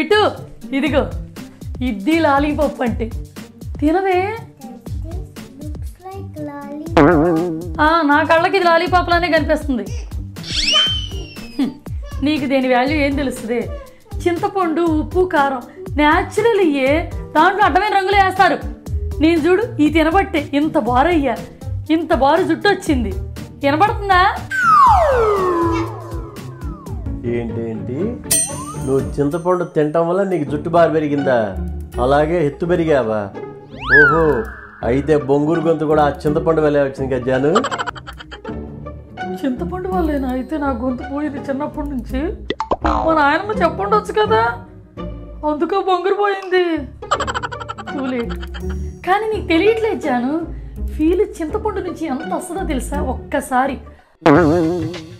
పిట్టు ఇదిగో ఇడ్లీ లాలీపాప్ అంటే తినవే looks like lolly. ఆ, నా కళ్ళకి ఇది లాలీపాప్ లానే కనిపిస్తుంది హ్మ్. నీకు దేని వాల్యూ ఏం తెలుస్తుంది చింతపండు ఉప్పు కారం న్యాచురల్ ఇయ్యే దాంట్లో అడ్డమైన రంగులు వేస్తారు నేను చూడు ఈ తినబట్టే ఇంత బారయ్యా ఇంత బారు జుట్టు వచ్చింది వినబడుతుందా ఏంటేంటి నువ్వు చింతపండు తినటం వల్ల నీకు జుట్టు బాగా పెరిగిందా అలాగే ఎత్తు పెరిగావా ఓహో అయితే బొంగూరు గొంతు కూడా ఆ చింతపండు వల్లే వచ్చింది కదా జాను చింతపండు వల్లేనా అయితే నా గొంతు పోయింది చిన్నప్పటి నుంచి మా నాయనమ్మ చెప్పండొచ్చు కదా అందుకో బొంగురు పోయింది Too late. కానీ నీకు తెలియట్లేదు జాను ఫీల్ చింతపండు నుంచి ఎంత వస్తుందో తెలుసా ఒక్కసారి